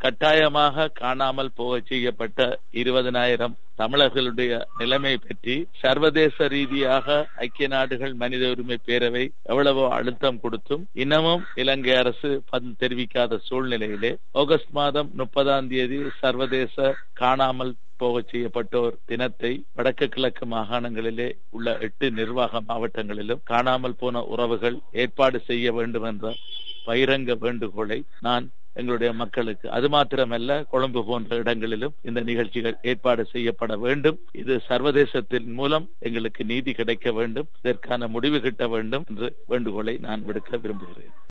கட்டாயமாக காணாமல் போக செய்யப்பட்ட இருபதனாயிரம் தமிழர்களுடைய நிலைமை பற்றி சர்வதேச ரீதியாக ஐக்கிய நாடுகள் மனித உரிமை பேரவை எவ்வளவோ அழுத்தம் கொடுத்தும் இன்னமும் இலங்கை அரசு தெரிவிக்காத சூழ்நிலையிலே ஆகஸ்ட் மாதம் முப்பதாம் தேதி சர்வதேச காணாமல் போக செய்யப்பட்டோர் தினத்தை வடக்கு கிழக்கு மாகாணங்களிலே உள்ள எட்டு நிர்வாக மாவட்டங்களிலும் காணாமல் போன உறவுகள் ஏற்பாடு செய்ய வேண்டும் என்ற பகிரங்க வேண்டுகோளை நான் எங்களுடைய மக்களுக்கு அது மாத்திரமல்ல கொழும்பு போன்ற இடங்களிலும் இந்த நிகழ்ச்சிகள் ஏற்பாடு செய்யப்பட வேண்டும் இது சர்வதேசத்தின் மூலம் எங்களுக்கு நீதி கிடைக்க வேண்டும் இதற்கான முடிவு கிட்ட வேண்டும் என்று வேண்டுகோளை நான் விடுக்க விரும்புகிறேன்